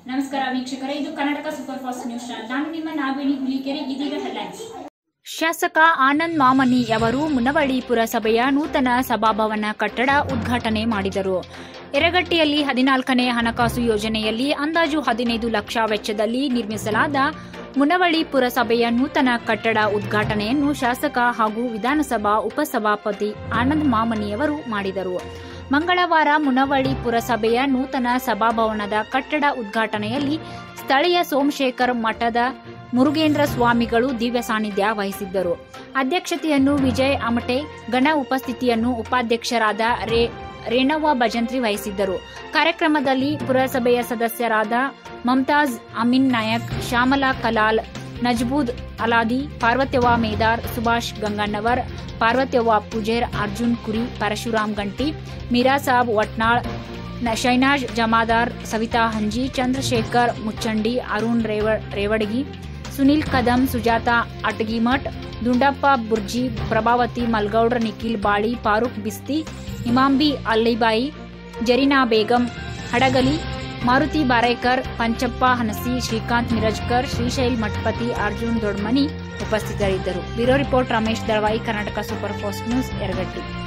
ನಮಸ್ಕಾರ ವೀಕ್ಷಕರೇ ಇದು Karnataka super fast news channel ನಾನು ನಿಮ್ಮ ನಾಗವೇಣಿ ಹುಲಿಕೆರೆ ಇದೀಗ ಹೆಡ್ಲೈನ್ಸ್ ಶಾಸಕ ಆನಂದ್ ಮಾಮನಿ ಅವರು ಮುನವಳ್ಳಿ ಪುರಸಭೆಯ ನೂತನ ಸಭಾಭವನ ಕಟ್ಟಡ ಉದ್ಘಾಟನೆ ಮಾಡಿದರು ಎರಗಟ್ಟಿಯಲ್ಲಿ ಹದಿನಾಲ್ಕನೇ ಹಣಕಾಸು ಯೋಜನೆಯಲ್ಲಿ ಅಂದಾಜು ಹದಿನೈದು ಲಕ್ಷ ವೆಚ್ಚದಲ್ಲಿ ನಿರ್ಮಿಸಲಾದ ಮುನವಳ್ಳಿ ಪುರಸಭೆಯ ನೂತನ ಕಟ್ಟಡ ಉದ್ಘಾಟನೆಯನ್ನು ಶಾಸಕ ಹಾಗೂ ವಿಧಾನಸಭಾ ಉಪಸಭಾಪತಿ ಆನಂದ್ ಮಾಮನಿಯವರು ಮಾಡಿದರು ಮಂಗಳವಾರ ಮುನವಳ್ಳಿ ಪುರಸಭೆಯ ನೂತನ ಸಭಾಭವನದ ಕಟ್ಟಡ ಉದ್ಘಾಟನೆಯಲ್ಲಿ ಸ್ಥಳೀಯ ಸೋಮಶೇಖರ್ ಮಠದ ಮುರುಗೇಂದ್ರ ಸ್ವಾಮಿಗಳು ದಿವ್ಯ ಸಾನ್ನಿಧ್ಯ ವಹಿಸಿದ್ದರು ಅಧ್ಯಕ್ಷತೆಯನ್ನು ವಿಜಯ್ ಅಮಟೆ ಗಣ ಉಪಸ್ಥಿತಿಯನ್ನು ಉಪಾಧ್ಯಕ್ಷರಾದ ರೇ ರೇಣವ್ವ ಭಜಂತ್ರಿ ವಹಿಸಿದ್ದರು ಕಾರ್ಯಕ್ರಮದಲ್ಲಿ ಪುರಸಭೆಯ ಸದಸ್ಯರಾದ ಮಮತಾಜ್ ಅಮೀನ್ ನಾಯಕ್ ಶ್ಯಾಮಲಾ ಕಲಾಲ್ ನಜ್ಬೂದ್ ಅಲಾದಿ ಪಾರ್ವತ್ಯವ್ವ ಮೇದಾರ್ ಸುಭಾಷ್ ಗಂಗಣ್ಣವರ್ ಪಾರ್ವತ್ಯವ್ವ ಪೂಜೇರ್ ಅರ್ಜುನ್ ಕುರಿ ಪರಶುರಾಮ್ ಗಂಟಿ ಮೀರಾ ಸಾಬ್ ವಟ್ನಾಳ್ ನ- ಶೈನಾಜ್ ಜಮಾದಾರ್ ಸವಿತಾ ಹಂಜಿ ಚಂದ್ರಶೇಖರ್ ಮುಚ್ಚಂಡಿ ಅರುಣ್ ರೇವ- ರೇವಡಗಿ ಸುನಿಲ್ ಕದಂ ಸುಜಾತ ಅಟಗಿಮಠ್ ದುಂಡಪ್ಪ ಬುರ್ಜಿ ಪ್ರಭಾವತಿ ಮಲ್ಗೌಡ್ರ ನಿಖಿಲ್ ಬಾಳಿ ಫಾರೂಕ್ ಬಿಸ್ತಿ ಇಮಾಂಬಿ ಅಲ್ಲಿಬಾಯಿ ಜರೀನಾ ಬೇಗಂ ಹಡಗಲಿ ಮಾರುತಿ ಬಾರೇಕರ್ ಪಂಚಪ್ಪ ಹನಸಿ ಶ್ರೀಕಾಂತ್ ಮಿರಜ್ಕರ್ ಶ್ರೀಶೈಲ್ ಮಠಪತಿ ಅರ್ಜುನ್ ದೊಡ್ಮನಿ ಉಪಸ್ಥಿತರಿದ್ದರು bureau report Ramesh Dalavayi Karnataka super fast news Yaragatti